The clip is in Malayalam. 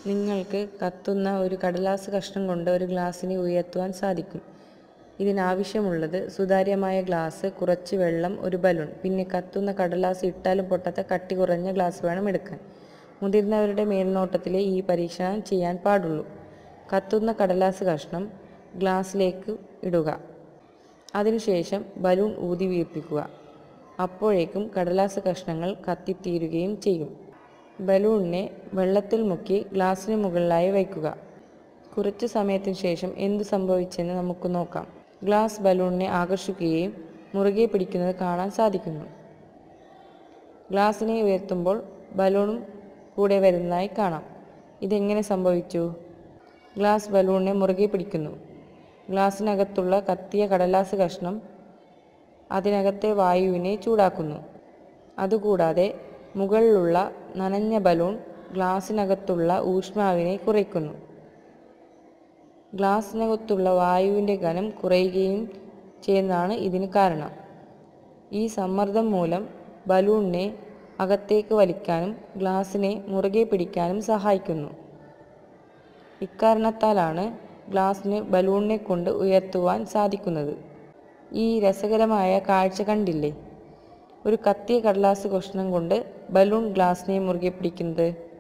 നിങ്ങൾക്ക് കത്തുന്ന ഒരു കടലാസ് കഷ്ണം കൊണ്ട് ഒരു ഗ്ലാസ്സിനെ ഉയർത്തുവാൻ സാധിക്കും ഇതിനാവശ്യമുള്ളത് സുതാര്യമായ ഗ്ലാസ് കുറച്ച് വെള്ളം ഒരു ബലൂൺ പിന്നെ കത്തുന്ന കടലാസ് ഇട്ടാലും പൊട്ടാത്ത കട്ടി കുറഞ്ഞ ഗ്ലാസ് വേണം എടുക്കാൻ മുതിർന്നവരുടെ മേൽനോട്ടത്തിലേ ഈ പരീക്ഷണം ചെയ്യാൻ പാടുള്ളൂ കത്തുന്ന കടലാസ് കഷ്ണം ഗ്ലാസ്സിലേക്ക് ഇടുക അതിനുശേഷം ബലൂൺ ഊതി വീർപ്പിക്കുക അപ്പോഴേക്കും കടലാസ് കഷ്ണങ്ങൾ കത്തിത്തീരുകയും ചെയ്യും ബലൂണിനെ വെള്ളത്തിൽ മുക്കി ഗ്ലാസ്സിന് മുകളിലായി വയ്ക്കുക കുറച്ചു സമയത്തിന് ശേഷം എന്തു സംഭവിച്ചെന്ന് നമുക്ക് നോക്കാം ഗ്ലാസ് ബലൂണിനെ ആകർഷിക്കുകയും മുറുകെ പിടിക്കുന്നത് കാണാൻ സാധിക്കുന്നു ഗ്ലാസ്സിനെ ഉയർത്തുമ്പോൾ ബലൂണും കൂടെ വരുന്നതായി കാണാം ഇതെങ്ങനെ സംഭവിച്ചു ഗ്ലാസ് ബലൂണിനെ മുറുകെ പിടിക്കുന്നു ഗ്ലാസ്സിനകത്തുള്ള കത്തിയ കടലാസ് കഷ്ണം അതിനകത്തെ വായുവിനെ ചൂടാക്കുന്നു അതുകൂടാതെ മുകളിലുള്ള നനഞ്ഞ ബലൂൺ ഗ്ലാസ്സിനകത്തുള്ള ഊഷ്മാവിനെ കുറയ്ക്കുന്നു ഗ്ലാസ്സിനകത്തുള്ള വായുവിൻ്റെ ഘനം കുറയുകയും ചെയ്യുന്നതാണ് ഇതിന് കാരണം ഈ സമ്മർദ്ദം മൂലം ബലൂണിനെ അകത്തേക്ക് വലിക്കാനും ഗ്ലാസ്സിനെ മുറുകെ പിടിക്കാനും സഹായിക്കുന്നു ഇക്കാരണത്താലാണ് ഗ്ലാസ്സിന് ബലൂണിനെ കൊണ്ട് ഉയർത്തുവാൻ സാധിക്കുന്നത് ഈ രസകരമായ കാഴ്ച കണ്ടില്ലേ ഒരു കത്തിയ കടലാസ് കഷ്ണം കൊണ്ട് ബലൂൺ ഗ്ലാസ്സിനെ മുറുകെ പിടിക്കുന്നത്